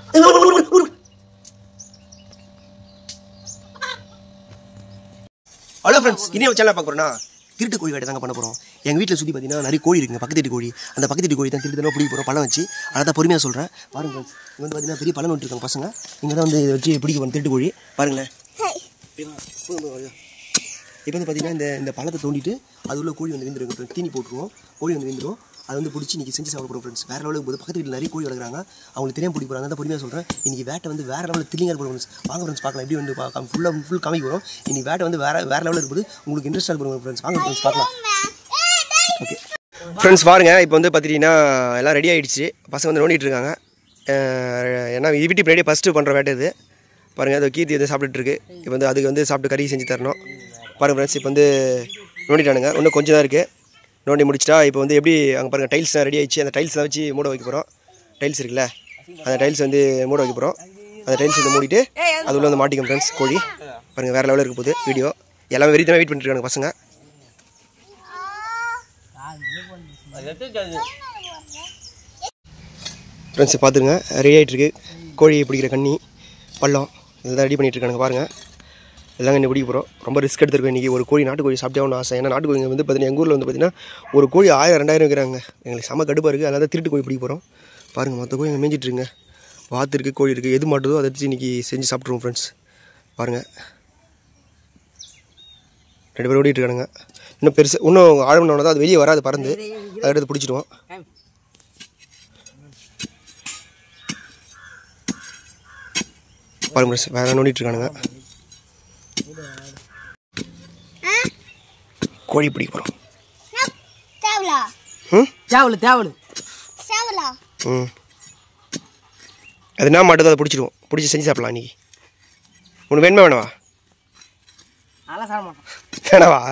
Hello friends இனி channel பார்க்க போறோம்னா திருட்டு கோழி வேட்டை தாங்க பண்ண போகிறோம் எங்கள் வீட்டில் சுற்றி பார்த்தீங்கன்னா நிறைய கோழி இருக்குங்க பக்கத்து வீட்டு கோழி அந்த பக்கத்து வீட்டு கோழி தான் திருட்டு தானே பிடிக்க போகிறோம் பழம் வச்சு அதை தான் பொறுமையாக சொல்கிறேன் பாருங்க ஃப்ரெண்ட்ஸ் இங்கே வந்து பார்த்தீங்கன்னா பெரிய பழம் விட்டுருக்காங்க பசங்க இங்கே தான் வந்து இதை வச்சு பிடிக்க போகிறோம் திருட்டு கோழி பாருங்களேன் இப்போ வந்து பார்த்தீங்கன்னா இந்த இந்த பழத்தை தோண்டிட்டு அது உள்ள கோழி வந்து விந்துருங்க friends. தீனி போட்டுருவோம் கோழி வந்து விந்துரும் அது வந்து பிடிச்சி இன்றைக்கி செஞ்சு சாப்பிட போகிறோம் ஃப்ரெண்ட்ஸ் வேறு லெவலுக்கு போது பக்கத்து வீட்டில் நிறைய கோழி வளர்க்குறாங்க அவங்களுக்கு தெரியாம பிடிக்க போகிறாங்க தான் பொறுமையாக சொல்கிறேன் இன்றைக்கி வேட்டை வந்து வேறு லெவலில் தில்லிங்காக போகிறோம் ஃப்ரெண்ட்ஸ் வாங்க ஃப்ரெண்ட்ஸ் பார்க்கலாம் எப்படி வந்து ஃபுல்லாக ஃபுல் காமிக்க போகிறோம் இன்றைக்கி வேட்டை வந்து வேறு வேறு லெவலில் இருக்குது உங்களுக்கு இன்ட்ரெஸ்டாக போகிறோம் ஃப்ரெண்ட்ஸ் வாங்க ஃப்ரெண்ட்ஸ் பார்க்கலாம் ஓகே ஃப்ரெண்ட்ஸ் பாருங்க இப்போ வந்து பார்த்துட்டிங்கன்னா எல்லாம் ரெடி ஆகிடுச்சு பசங்க வந்து நோண்டிட்டு இருக்காங்க அஹ் ஏன்னா வீட்டுக்கு முன்னாடி ஃபஸ்ட்டு பண்ணுற வேட்டை இது பாருங்கள் அது கீர்த்தி வந்து சாப்பிட்டுட்டு இருக்கு இப்போ வந்து அதுக்கு வந்து சாப்பிட்டு கறி செஞ்சு தரணும் பாருங்கள் ஃப்ரெண்ட்ஸ் இப்போ வந்து நோண்டிட்டானுங்க இன்னும் கொஞ்சம் தான் இருக்குது நோண்டி முடிச்சிட்டா இப்போ வந்து எப்படி அங்கே பாருங்கள் டைல்ஸ் ரெடி ஆயிடுச்சு அந்த டைல்ஸ் தான் வச்சு மூட வைக்க போகிறோம் டைல்ஸ் இருக்குல்ல அந்த டைல்ஸ் வந்து மூட வைக்க போகிறோம் அந்த டைல்ஸ் வந்து மூடிட்டு அது உள்ள வந்து மாட்டிக்கும் ஃப்ரெண்ட்ஸ் கோழி பாருங்கள் வேறு லெவலில் இருக்க போகுது வீடியோ எல்லாமே வெறித்தனமாக வெயிட் பண்ணிட்டு இருக்காங்க பசங்க ஃப்ரெண்ட்ஸ் பார்த்துருங்க ரெடி ஆகிட்டு இருக்கு கோழி பிடிக்கிற கண்ணி பள்ளம் இதெல்லாம் ரெடி பண்ணிட்டு இருக்கானுங்க பாருங்கள் இதெல்லாம் இன்னும் பிடிக்க போகிறோம் ரொம்ப ரிஸ்க் எடுத்துருக்கோம் இன்றைக்கி ஒரு கோழி நாட்டுக்கோழி சாப்பிட்டே ஆகணும் ஆசை ஏன்னா நாட்டுக்கோழி வந்து பார்த்தீங்கன்னா எங்கள் ஊரில் வந்து பார்த்தீங்கன்னா ஒரு கோழி ஆயிரம் ரெண்டாயிரம் இருக்கிறாங்க எங்களுக்கு செம கடுப்பாக இருக்குது அதனால தான் திருட்டு கோழி பிடிக்க போகிறோம் பாருங்கள் மொத்த கோழி மேய்ஞ்சிட்டு இருங்க வாத்து இருக்குது கோழி இருக்குது எது மாட்டுதோ அதை வச்சு இன்றைக்கி செஞ்சு சாப்பிட்ருவோம் ஃப்ரெண்ட்ஸ் பாருங்கள் ரெண்டு பேரும் ஓடிட்டு இருக்கானுங்க இன்னும் பெருசு இன்னும் ஆழம் தான் அது வெளியே வராது பறந்து அதை எடுத்து பிடிச்சிடுவோம் பாருங்க ஃப்ரெண்ட்ஸ் வேற நோண்டிட்டு இருக்கானுங்க கோழி பிடிக்க போகிறோம் தேவலா ம் தேவலு தேவலு சேவலா ம் அது என்ன மாட்டதோ அதை பிடிச்சிடுவோம் பிடிச்சி செஞ்சு சாப்பிடலாம் இன்னைக்கு உனக்கு வேணுமா வேணவா அதெல்லாம் சாப்பிட மாட்டோம் வேணவா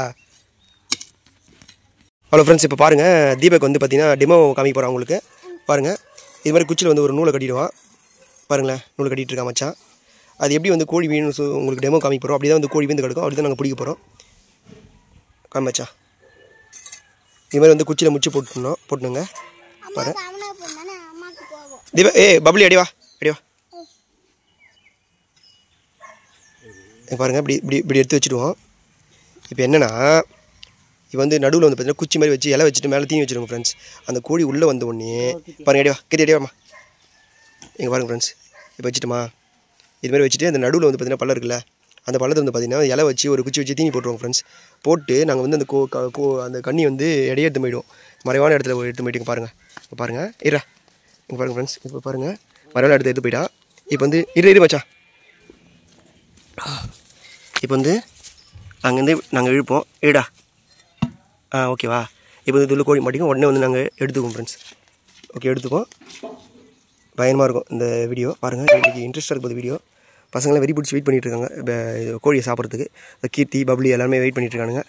ஹலோ ஃப்ரெண்ட்ஸ் இப்போ பாருங்கள் தீபக் வந்து பார்த்தீங்கன்னா டெமோ காமிக்க போகிறான் உங்களுக்கு பாருங்கள் இது மாதிரி குச்சியில் வந்து ஒரு நூலை கட்டிடுவான் பாருங்களேன் நூலை கட்டிட்டு இருக்கான் மச்சான் அது எப்படி வந்து கோழி வீணும் சொ- உங்களுக்கு டெமோ காமிக்க போகிறோம் அப்படி தான் வந்து கோழி வீந்து கிடக்கும் அப்படி தான் நாங்கள் பிடிக்க போகிறோம் காமி மச்சான் இது மாதிரி வந்து குச்சியில் முச்சு போட்டுனோம் போட்டுனுங்க பாரு அவனுக்கு போனானே அம்மாக்கு போவோம் தீபா ஏ பப்ளி அடி வா அடி வா இங்க பாருங்க இப்படி இப்படி இப்படி எடுத்து வச்சுடுவோம் இப்போ என்னன்னா இது வந்து நடுவில் வந்து பார்த்தீங்கன்னா குச்சி மாதிரி வச்சு இலை வச்சுட்டு மேலே தீனி வச்சுருங்க ஃப்ரெண்ட்ஸ் அந்த கோழி உள்ளே வந்த உடனே பாருங்க அடி வா கெட்டி அடி வாமா இங்கே பாருங்க ஃப்ரெண்ட்ஸ் இப்போ வச்சுட்டுமா இது மாதிரி வச்சுட்டு அந்த நடுவில் வந்து பார்த்தீங்கன்னா பள்ளம் இருக்குல்ல அந்த பள்ளத்தை வந்து பார்த்தீங்கன்னா இலை வச்சு ஒரு குச்சி வச்சு தீனி போட்டுருவோம் ஃப்ரெண்ட்ஸ் போட்டு நாங்கள் வந்து அந்த கோ க- கோ அந்த கண்ணி வந்து இடையே எடுத்து போயிடுவோம் மறைவான இடத்துல எடுத்து போயிட்டு பாருங்கள் இப்போ பாருங்கள் இரா இங்கே பாருங்கள் ஃப்ரெண்ட்ஸ் இப்போ பாருங்கள் மரவில் எடுத்து எடுத்து போயிட்டா இப்போ வந்து இரு இரு மச்சான் இப்போ வந்து அங்கேருந்து நாங்கள் இழுப்போம் இழுடா ஆ ஓகேவா இப்போ வந்து இதுள்ள கோழி மாட்டிக்கும் உடனே வந்து நாங்கள் எடுத்துக்குவோம் ஃப்ரெண்ட்ஸ் ஓகே எடுத்துக்குவோம் பயங்கரமாக இருக்கும் இந்த வீடியோ பாருங்கள் இன்றைக்கி இன்ட்ரெஸ்ட்டாக இருக்கும் வீடியோ பசங்களாம் வெறி பிடிச்சி வெயிட் பண்ணிட்டு இருக்காங்க இப்போ இது கோழியை சாப்பிட்றதுக்கு இந்த கீர்த்தி பப்ளி எல்லாருமே வெயிட் பண்ணிட்டு இருக்கானுங்க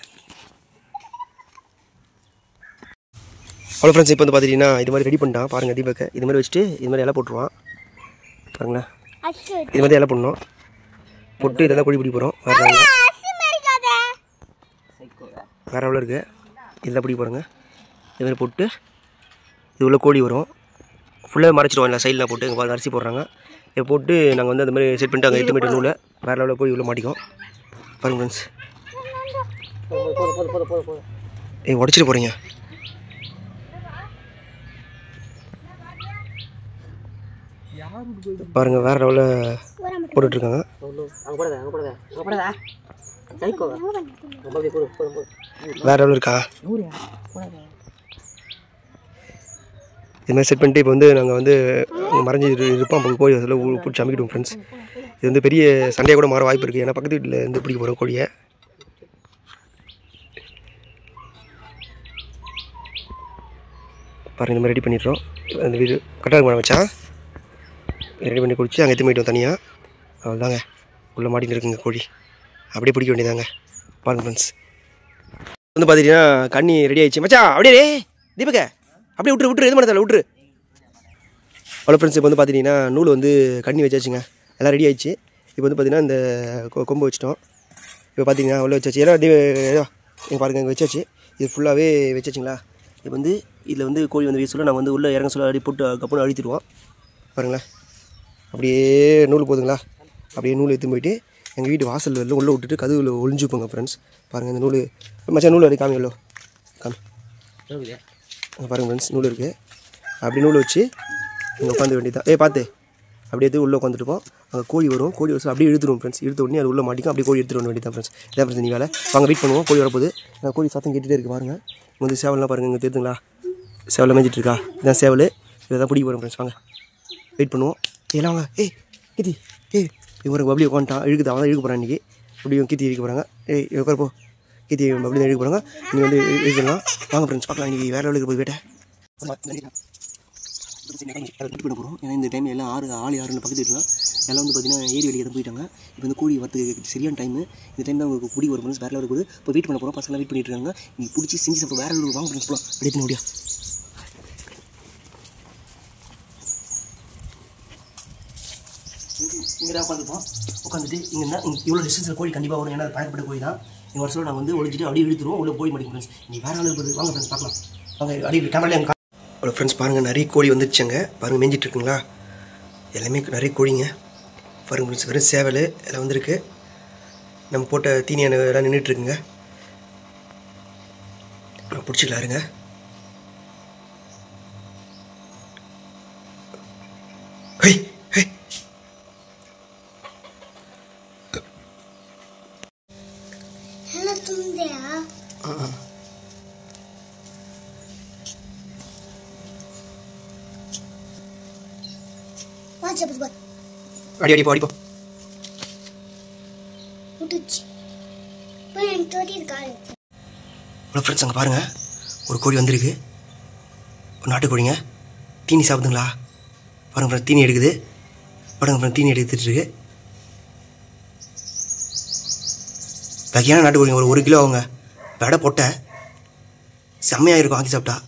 அவ்வளோ ஃப்ரெண்ட்ஸ் இப்போ வந்து பார்த்துட்டிங்கன்னா இது மாதிரி ரெடி பண்ணிட்டான் பாருங்கள் தீபக்கை இது மாதிரி வச்சுட்டு இது மாதிரி இலை போட்டுருவான் பாருங்களேன் அச்சு இது மாதிரி இலை போடணும் போட்டு இதெல்லாம் கோழி பிடி போகிறோம் வேறு level. அசி மரிக்காத வேறு எவ்வளோ இருக்குது இதெல்லாம் பிடி போகிறோங்க இது மாதிரி போட்டு இது உள்ள கோழி வரும் ஃபுல்லாக மறைச்சிடுவோம் இல்லை சைடில் போட்டு இங்கே பாருங்க அரிசி போடுறாங்க இதை போட்டு நாங்கள் வந்து அந்த மாதிரி செட் பண்ணிட்டு அங்கே எட்டு மீட்டர் நூலில் வேறு லெவலில் கோழி உள்ள மாட்டிக்கும் பாருங்க ஃப்ரெண்ட்ஸ் போதும் போதும் போதும் போதும் போதும் போதும் ஏய் உடச்சிட்டு போகிறீங்க பாருங்கள் வேறு லெவலில் போட்டுட்ருக்காங்க அவ்வளோ அங்கே போடாத அங்கே போடாத அங்கே போடாத சைக்கோ ரொம்ப அப்படி போடு போதும் போதும் வேறு லெவலில் இருக்கா நூறியா போடாத இது மாதிரி செட் பண்ணிட்டு இப்போ வந்து நாங்கள் வந்து அங்க மறைஞ்சு இரு- இருப்போம் அப்போ கோழி அதில் பிடிச்சி அமைக்கிடுவோம் ஃப்ரெண்ட்ஸ் இது வந்து பெரிய சண்டையாக கூட மாற வாய்ப்பு இருக்குது ஏன்னா பக்கத்து வீட்டில் இருந்து பிடிக்க போகிறோம் கோழியை பாருங்க இந்த மாதிரி ரெடி பண்ணிடுறோம் அந்த வீடு கரெக்டாக இருக்கும் வச்சா ரெடி பண்ணி குடிச்சு அங்கே எடுத்து போயிட்டோம் தனியாக அவ்வளோதாங்க உள்ளே மாட்டின்னு இருக்குங்க கோழி அப்படியே பிடிக்க வேண்டியதாங்க பாருங்க ஃப்ரெண்ட்ஸ் வந்து பார்த்துட்டிங்கன்னா கண்ணி ரெடி ஆயிடுச்சு மச்சான் அப்படியே டேய், தீபக அப்படியே விட்டுரு விட்டுரு எது பண்ணதில்ல விட்டுரு அவ்வளோ ஃப்ரெண்ட்ஸ் இப்போ வந்து பார்த்துட்டிங்கன்னா நூல் வந்து கண்ணி வச்சாச்சுங்க எல்லாம் ரெடி ஆயிடுச்சு இப்போ வந்து பார்த்தீங்கன்னா இந்த கொ- கொம்பு வச்சிட்டோம் இப்போ பார்த்தீங்கன்னா உள்ள வச்சாச்சு ஏன்னா இங்கே பாருங்க இங்கே வச்சாச்சு இது ஃபுல்லாகவே வச்சாச்சுங்களா இப்போ வந்து இதில் வந்து கோழி வந்து வீச சொல்ல நாங்கள் வந்து உள்ளே இறங்க சொல்ல அடி போட்டு கப்புன்னு அழுத்திடுவோம் பாருங்களேன் அப்படியே நூல் போதுங்களா அப்படியே நூல் எடுத்துன்னு போயிட்டு எங்கள் வீட்டு வாசல் வெளில உள்ளே விட்டுட்டு கதவுல ஒளிஞ்சுப்போங்க ஃப்ரெண்ட்ஸ் பாருங்கள் இந்த நூல் மச்சான் நூல் வரை காமிங்களோ காமி இருக்குது அங்கே பாருங்கள் ஃப்ரெண்ட்ஸ் நூல் இருக்குது அப்படி நூல் வச்சு இங்கே உட்காந்து வேண்டியதான் ஏய் பார்த்து அப்படியே எடுத்து உள்ளே உட்காந்துட்டுப்போம் அங்கே கோழி வரும் கோழி வரும் அப்படியே இழுத்துருவோம் ஃப்ரெண்ட்ஸ் இழுத்த உடனே அது உள்ள மாட்டிக்கும் அப்படியே கோழி எடுத்துட்டு வர வேண்டியதான் ஃப்ரெண்ட்ஸ் இதான் ஃப்ரெண்ட்ஸ் நீ வேலை வாங்க வெயிட் பண்ணுவோம் கோழி வரப்போகுது நான் கோழி சத்தம் கேட்டுகிட்டே இருக்கு பாருங்கள் இங்க வந்து சேவல்லாம் பாருங்கள் இங்கே தெரியுதுங்களா சேவலை மேய்ஞ்சிட்டு இருக்கா இதான் சேவல் இதை தான் பிடிக்க போகிறோம் ஃப்ரெண்ட்ஸ் வாங்க வெயிட் பண்ணுவோம் ஏலாம் வாங்க ஏய் கீதி ஏய் இவங்க பப்ளி உட்காந்துட்டான் இழுக்குது அவன் தான் இழுக்க போகிறான் இன்றைக்கி இப்படியும் கீத்தி இழுக்க போகிறாங்க ஏய் உட்கார் போ கீத்தி பப்ளி தான் இழுக்க போகிறாங்க நீ வந்து இழு- இழுக்கலாம் வாங்க ஃப்ரெண்ட்ஸ் பார்க்கலாம் இன்றைக்கி வேறு லெவலுக்கு போய் வேட்டை ரெடி பண்ண போகிறோம் ஏன்னா இந்த டைம் எல்லாம் ஆறு ஆள் யாருன்னு பக்கத்து இருக்கலாம் எல்லாம் வந்து பார்த்தீங்கன்னா ஏரி வெளியே தான் போயிட்டாங்க இப்போ வந்து கோழி வரதுக்கு சரியான டைம் இந்த டைம் தான் உங்களுக்கு குடி வரும் ஃப்ரெண்ட்ஸ் வேறு லெவலுக்கு போகுது இப்போ வெயிட் பண்ண போகிறோம் பசங்களாம் வெயிட் பண்ணிட்டு இருக்காங்க நீ பிடிச்சி செஞ்சு சாப்பிட வேறு லெவலுக்கு வாங்க ஃப்ரெண்ட்ஸ் போகலாம் எடுத்து முடியா இங்கே தான் உட்காந்துப்போம் உட்காந்துட்டு இங்கே தான் இவ்வளோ டிஸ்டன்ஸில் கோழி கண்டிப்பாக வரும் ஏன்னா அது பயப்பட்ட கோழி தான் இந்த வருஷம் நாங்கள் வந்து ஒழிச்சிட்டு அப்படியே இழுத்துருவோம் உள்ள போய் மாட்டேங்க ஃப்ரெண்ட்ஸ் நீ வேறு அளவுக்கு போகுது வாங்க ஃப்ரெண்ட்ஸ் பார்க்கலாம் வாங்க அப்படியே கேமராலேயே அவ்வளோ ஃப்ரெண்ட்ஸ் பாருங்கள் நிறைய கோழி வந்துருச்சுங்க பாருங்கள் மேய்ஞ்சிட்டு இருக்குங்களா எல்லாமே நிறைய கோழிங்க பாருங்க ஃப்ரெண்ட்ஸ் வெறும் சேவல் எல்லாம் வந்திருக்கு நம்ம போட்ட தீனி அணை எல்லாம் நின்றுட்டு இருக்குங்க நான் பிடிச்சிக்கலாம் இருங்க ஹை ஹை என்ன தூண்டியா ஆ ஆ வா செப்பு போ அடி அடி போ அடி போ விட்டுச்சு போய் எனக்கு தோட்டி இருக்காரு ஹலோ ஃப்ரெண்ட்ஸ் அங்கே பாருங்கள் ஒரு கோழி வந்திருக்கு ஒரு நாட்டு கோழிங்க தீனி சாப்பிடுங்களா பாருங்க ஃப்ரெண்ட்ஸ் தீனி எடுக்குது பாருங்க ஃப்ரெண்ட்ஸ் தீனி எடுத்துட்டு இருக்கு வகையான நாட்டு கோழிங்க ஒரு ஒரு கிலோ அவங்க வெடை பொட்டை செம்மையாக இருக்கும் ஆக்கி சாப்பிட்டா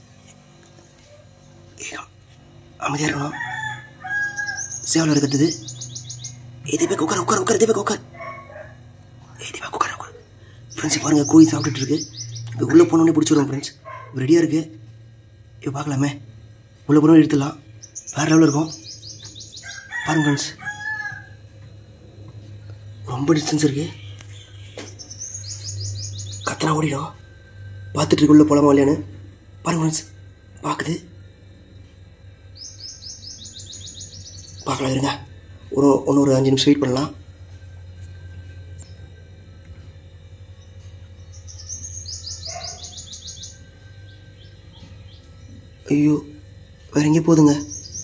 ஏய், அமைதியாக இருக்கணும் சேவல் இருக்கிறது ஏ தீபக் உட்கார் உட்கார் உட்கார் தீபக் உட்கார் ஏ தீபக் உட்கார் உட்கார் ஃப்ரெண்ட்ஸ் பாருங்கள் கோழி சாப்பிட்டுட்டு இருக்கு இப்போ உள்ளே போனோடனே பிடிச்சிடுவோம் ஃப்ரெண்ட்ஸ் இப்போ ரெடியாக இருக்குது இப்போ பார்க்கலாமே உள்ளே போனோம் எடுத்துடலாம் வேறு லெவலில் இருக்கும் பாருங்க ஃப்ரெண்ட்ஸ் ரொம்ப டிஸ்டன்ஸ் இருக்கு கத்தனா ஓடிடும் பார்த்துட்டு இருக்கு உள்ளே போகலாமா இல்லையான்னு பாருங்க ஃப்ரெண்ட்ஸ் பார்க்குது பார்க்கலாம் இருங்க ஒரு ஒன்று ஒரு அஞ்சு நிமிஷம் வெயிட் பண்ணலாம் ஐயோ வேற எங்கேயும் போதுங்க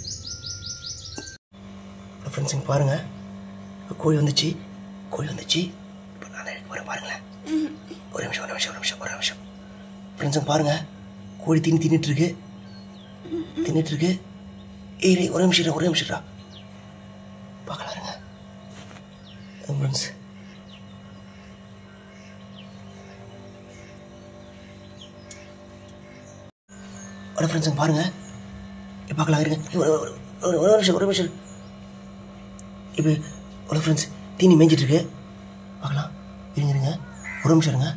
ஃப்ரெண்ட்ஸுங்க பாருங்கள் கோழி வந்துச்சு கோழி வந்துச்சு இப்போ நான் தான் வரேன் பாருங்களேன் ஒரு நிமிஷம் ஒரு நிமிஷம் ஒரு நிமிஷம் ஒரு நிமிஷம் ஃப்ரெண்ட்ஸுங்க பாருங்கள் கோழி தீனி தின்னுட்டு இருக்கு தின்னுட்டு இருக்கு ஏய் ரேய், ஒரு நிமிஷம் இரு, ஒரு நிமிஷம் இருடா. பார்க்கலாம் இருங்க ஃப்ரெண்ட்ஸ் ஒரு ஃப்ரெண்ட்ஸுங்க பாருங்க இப்போ பார்க்கலாம் இருங்க ஏய், ஒரு ஒரு- ஒரு ஒரு நிமிஷம் ஒரு நிமிஷம் இப்போ ஒரு ஃப்ரெண்ட்ஸ் தீனி மேய்ஞ்சிட்டு இருக்கு பார்க்கலாம் இருங்க இருங்க ஒரு நிமிஷம் இருங்க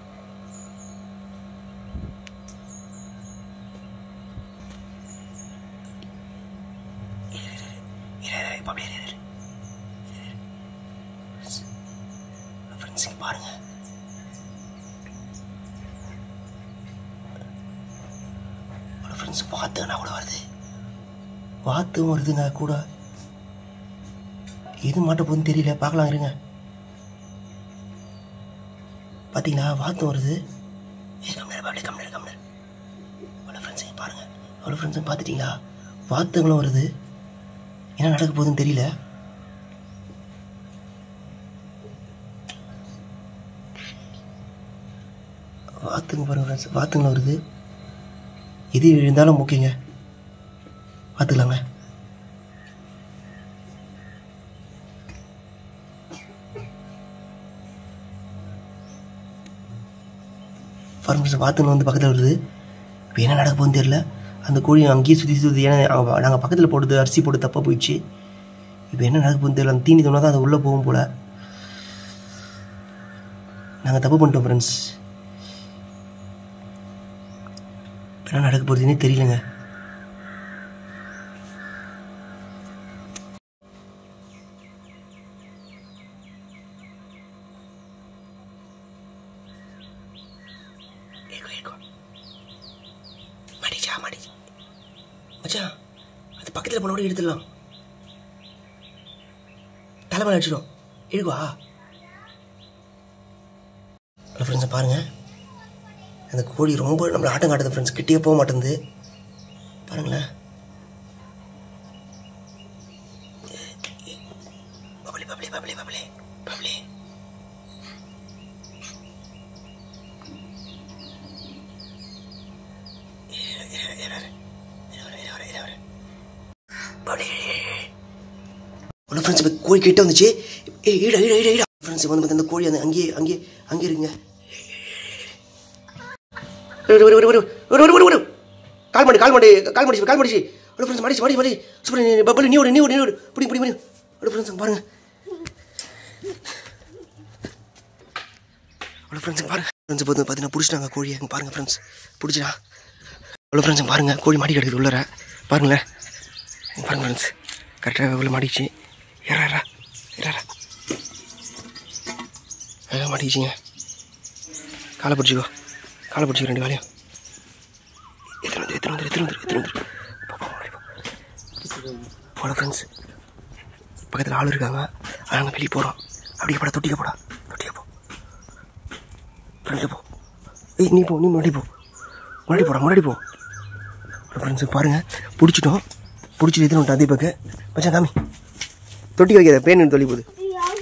இரு, இரு, இரு. இரு, இரு, இப்போ அப்படியே இரு, இரு. இரு, இரு. ஃப்ரெண்ட்ஸ் இங்க பாருங்க ஒரு ஃப்ரெண்ட்ஸ் வாத்துனா கூட வருது வாத்தும் வருதுங்க கூட எது மாட்ட போகுதுன்னு தெரியல பார்க்கலாம் இருங்க பார்த்தீங்களா வாத்தும் வருது ஏ கம்னர் அப்படியே கம்னர் கம்னர் அவ்வளோ ஃப்ரெண்ட்ஸையும் பாருங்க அவ்வளோ ஃப்ரெண்ட்ஸும் பார்த்துட்டீங்களா வாத்துங்களும் வருது என்ன நடக்க போகுதுன்னு தெரியல வாத்துங்க பாருங்க ஃப்ரெண்ட்ஸ் வாத்துங்களும் வருது எது இருந்தாலும் முக்கியங்க பார்த்துக்கலாங்க ஃபார்மர்ஸ் வாத்துங்க வந்து பக்கத்தில் வருது இப்போ என்ன நடக்க போகுதுன்னு தெரியல அந்த கோழி அங்கேயே சுற்றி சுற்றி ஏன்னா நாங்கள் பக்கத்தில் போட்டது அரிசி போட்டு தப்பாக போயிடுச்சு இப்போ என்ன நடக்க போகுதுன்னு தெரியல அந்த தீனி தோணா தான் அது உள்ளே போகும் போல் நாங்கள் தப்பு பண்ணிட்டோம் ஃப்ரெண்ட்ஸ் என்ன நடக்க போகுதுன்னே தெரியலங்க மச்சான் மாடி மச்சான் அது பக்கத்தில் போனோட எடுத்துடலாம் தலைமையில் அடிச்சிடும் இழுக்குவா ஹலோ ஃப்ரெண்ட்ஸ் பாருங்கள் அந்த கோழி ரொம்ப நம்மளை ஆட்டம் காட்டுது ஃப்ரெண்ட்ஸ் கிட்டே போக மாட்டேங்குது பாருங்களேன் பப்ளி பப்ளி பப்ளி பப்ளி பப்ளி ஹலோ ஃப்ரெண்ட்ஸ் இப்போ கோழி கிட்ட வந்துச்சு ஏ ஈடா ஈடா ஈடா ஈடா ஃப்ரெண்ட்ஸ் வந்து பார்த்தா அந்த கோழி அந்த அங்கேயே அங்கேயே அங்கேயே இருக்குங்க ஒரு ஒரு ஒரு ஒரு ஒரு ஒரு ஒரு ஒரு கால் மாடி கால் மாடி கால் மாடிச்சு கால் மாடிச்சு ஹலோ ஃப்ரெண்ட்ஸ் மாடிச்சு மாடி மாடி சூப்பர் நீ பப்பல் நீ ஓடு நீ ஓடு நீ ஓடு பிடி பிடி பிடி ஹலோ ஃப்ரெண்ட்ஸ் பாருங்க ஹலோ ஃப்ரெண்ட்ஸ் பாருங்க ஃப்ரெண்ட்ஸ் பார்த்து பார்த்தீங்கன்னா பிடிச்சிட்டாங்க கோழியை இங்கே பாருங்க ஃப்ரெண்ட்ஸ் பிடிச்சிடா ஹலோ ஃப்ரெண்ட்ஸ் பாருங்க கோழி மாடி கிடக்குது உள்ளர பாருங்களேன் இங்க பாருங்க ஃப்ரெண்ட்ஸ் கரெக்டாக உள்ள மாடிச்சு ஏறா ஏறா ஏறா ஏறா மாட்டிக்கிச்சிங்க காலை பிடிச்சிக்கோ காலை பிடிச்சிக்கோ ரெண்டு காலையும் எத்தனை வந்து எத்தனை வந்து எத்தனை வந்து எத்தனை வந்து போல ஃப்ரெண்ட்ஸ் பக்கத்தில் ஆள் இருக்காங்க நாங்கள் வெளியே போகிறோம் அப்படியே போடா தொட்டிக்க போடா தொட்டிக்க போ ஃப்ரெண்டு போ ஏய் நீ போ நீ முன்னாடி போ முன்னாடி போடா முன்னாடி போ ஃப்ரெண்ட்ஸு பாருங்கள் பிடிச்சிட்டோம் பிடிச்சிட்டு எத்தனை விட்டு அதே பக்கம் மச்சான் காமி தொட்டி வைக்காத பேன் தொல்லி போகுது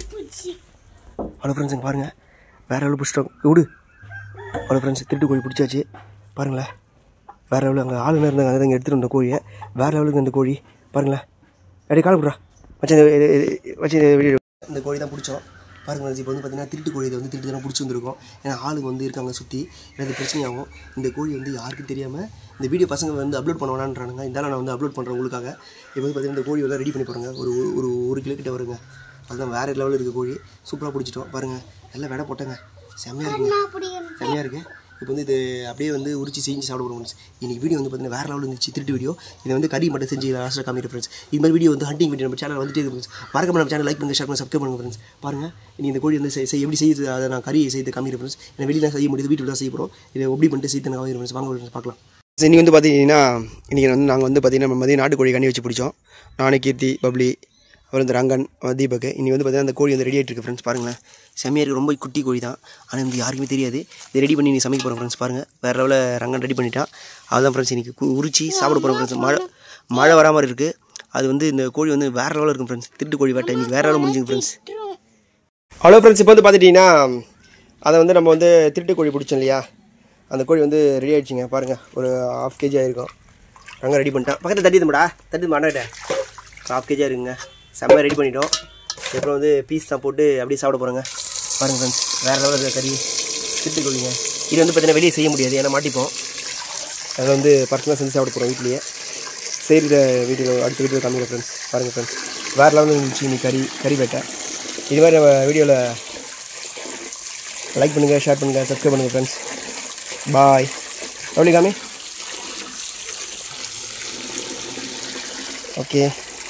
ஹலோ ஃப்ரெண்ட்ஸுங்க பாருங்கள் வேறு எவ்வளோ பிடிச்சிட்டோம் விடு ஹலோ ஃப்ரெண்ட்ஸ் திருட்டு கோழி பிடிச்சாச்சு பாருங்களேன் வேறு எவ்வளோ அங்கே ஆளுங்க இருந்தாங்க அதை இங்கே எடுத்துகிட்டு வந்த கோழியை வேறு லெவலுக்கு இந்த கோழி பாருங்களேன் அப்படியே கால் விட்றா மச்சான் இது- இது- இது- வச்சு இந்த வீடியோ இந்த கோழி தான் பிடிச்சோம் பாருங்க இப்போ வந்து பார்த்தீங்கன்னா திருட்டு கோழி இதை வந்து திருட்டு தானே பிடிச்சி வந்திருக்கோம் ஏன்னா ஆளுங்க வந்து இருக்காங்க சுற்றி எனக்கு பிரச்சனையாகும் இந்த கோழி வந்து யாருக்கும் தெரியாமல் இந்த வீடியோ பசங்க வந்து அப்லோட் பண்ண வேணான்றானுங்க இருந்தாலும் நான் வந்து அப்லோட் பண்ணுறேன் உங்களுக்காக இப்போ வந்து பார்த்தீங்கன்னா இந்த கோழி எல்லாம் ரெடி பண்ணி பாருங்க ஒரு ஒரு- ஒரு ஒரு கிலோ கிட்ட வருங்க அதுதான் வேறு லெவலில் இருக்க கோழி சூப்பராக பிடிச்சிட்டோம் பாருங்கள் எல்லாம் விட போட்டேங்க செம்மையாக இருக்குங்க செம்மையாக இருக்குது இப்போ வந்து இது அப்படியே வந்து உரிச்சு செஞ்சு சாப்பிட போகிறோம் ஃப்ரெண்ட்ஸ் இன்னைக்கு வீடியோ வந்து பார்த்தீங்கன்னா வேறு லெவலில் இருந்துச்சு திருட்டு வீடியோ இதை வந்து கறி மட்டும் செஞ்சு லாஸ்ட்டாக காமிக்கிறேன் ஃப்ரெண்ட்ஸ் இது மாதிரி வீடியோ வந்து ஹண்டிங் வீடியோ நம்ம சேனல் வந்துட்டே இருக்கு ஃப்ரெண்ட்ஸ் மறக்காம நம்ம சேனல் லைக் பண்ணுங்க ஷேர் பண்ணுங்க சப்ஸ்கிரைப் பண்ணுங்க ஃப்ரெண்ட்ஸ் பாருங்கள் இனி இந்த கோழி வந்து செய்- செய்- எப்படி செய்யுது அதை நான் கறி செய்து காமிக்கிறேன் ஃப்ரெண்ட்ஸ் ஏன்னா வெளியில் செய்ய முடியுது வீட்டில் தான் செய்ய போகிறோம் இதை எப்படி பண்ணிட்டு செய்து நான் ஃப்ரெண்ட்ஸ் வாங்க ஃப்ரெண்ட்ஸ் பார்க்கலாம் இன்றைக்கி வந்து பார்த்தீங்கன்னா இன்றைக்கி வந்து நாங்கள் வந்து பார்த்தீங்கன்னா நம்ம மதியம் நாட்டுக்கோழி கண்ணி வச்சு பிடிச்சோம் நானே கீர்த்தி பப்ளி அப்புறம் இந்த ரங்கன் அஹ் தீபக் இனி வந்து பார்த்தீங்கன்னா அந்த கோழி வந்து ரெடி ஆகிட்டு இருக்கு ஃப்ரெண்ட்ஸ் பாருங்களேன் செம்மையாக இருக்குது ரொம்ப குட்டி கோழி தான் ஆனால் வந்து யாருக்குமே தெரியாது இதை ரெடி பண்ணி நீ சமைக்க போகிறோம் ஃப்ரெண்ட்ஸ் பாருங்கள் வேறு லெவலில் ரங்கன் ரெடி பண்ணிட்டான் அதுதான் ஃப்ரெண்ட்ஸ் இன்றைக்கி கு- உரிச்சு சாப்பிட போகிறோம் ஃப்ரெண்ட்ஸ் மழை மழை வரா மாதிரி இருக்குது அது வந்து இந்த கோழி வந்து வேறு லெவலில் இருக்கும் ஃப்ரெண்ட்ஸ் திருட்டு கோழி வேட்டை இன்றைக்கி வேறு லெவலில் முடிஞ்சுங்க ஃப்ரெண்ட்ஸ் ஹலோ ஃப்ரெண்ட்ஸ் இப்போ வந்து பார்த்துட்டிங்கன்னா அதை வந்து நம்ம வந்து திருட்டு கோழி பிடிச்சோம் இல்லையா அந்த கோழி வந்து ரெடி ஆயிடுச்சுங்க பாருங்கள் ஒரு ஹாஃப் கேஜி ஆயிருக்கும் ரங்க ரெடி பண்ணிட்டான் பக்கத்தில் தட்டிதுமாடா தட்டி மாட்டாட்ட ஹாஃப் கேஜியாக இருக்குங்க செம்ம ரெடி பண்ணிட்டோம் அப்புறம் வந்து பீஸ் தான் போட்டு அப்படியே சாப்பிட போகிறோங்க பாருங்கள் ஃப்ரெண்ட்ஸ் வேறு லெவலில் இருக்க கறி திருட்டு கோழிங்க இது வந்து பார்த்தீங்கன்னா வெளியே செய்ய முடியாது ஏன்னா மாட்டிப்போம் அதை வந்து பர்சனலாக செஞ்சு சாப்பிட போகிறோம் வீட்லேயே செய்கிற வீடியோ அடுத்த வீடியோ காமிக்கிறேன் ஃப்ரெண்ட்ஸ் பாருங்கள் ஃப்ரெண்ட்ஸ் வேறு லெவலில் இருந்துச்சு இன்னைக்கு கறி கறி வேட்டை இது மாதிரி நம்ம வீடியோவில் லைக் பண்ணுங்கள் ஷேர் பண்ணுங்கள் சப்ஸ்கிரைப் பண்ணுங்கள் ஃப்ரெண்ட்ஸ் பாய் எவ்வளோ காமி ஓகே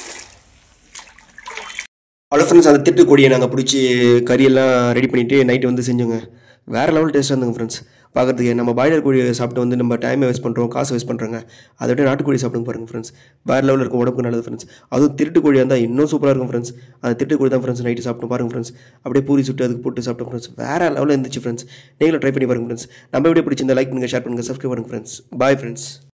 ஹலோ ஃப்ரெண்ட்ஸ் அந்த திட்டு கொடியை நாங்கள் பிடிச்சி கறியெல்லாம் ரெடி பண்ணிவிட்டு நைட்டு வந்து செஞ்சோங்க வேறு லெவல் டேஸ்ட்டாக இருந்துங்க ஃப்ரெண்ட்ஸ் பார்க்குறதுக்கு நம்ம பாய்லர் கோழியை சாப்பிட்டு வந்து நம்ம டைமை வேஸ்ட் பண்ணுறோம் காசு வேஸ்ட் பண்ணுறாங்க அதை விட நாட்டுக்கோழி சாப்பிடுங்க பாருங்கள் ஃப்ரெண்ட்ஸ் வேறு லெவலில் இருக்கும் உடம்புக்கு நல்லது ஃப்ரெண்ட்ஸ் அதுவும் திருட்டு கோழியாக இருந்தால் இன்னும் சூப்பராக இருக்கும் ஃப்ரெண்ட்ஸ் அந்த திருட்டு கோழி தான் ஃப்ரெண்ட்ஸ் நைட்டு சாப்பிட்டு பாருங்கள் ஃப்ரெண்ட்ஸ் அப்படியே பூரி சுட்டு அதுக்கு போட்டு சாப்பிட்டோம் ஃப்ரெண்ட்ஸ் வேறு லெவலில் இருந்துச்சு ஃப்ரெண்ட்ஸ் நீங்களும் ட்ரை பண்ணி பாருங்கள் ஃப்ரெண்ட்ஸ் நம்ம வீடியோ பிடிச்சிருந்தா லைக் பண்ணுங்கள் ஷேர் பண்ணுங்கள் சப்ஸ்கிரைப் பண்ணுங்கள் ஃப்ரெண்ட்ஸ் பாய் ஃப்ரெண்ட்ஸ்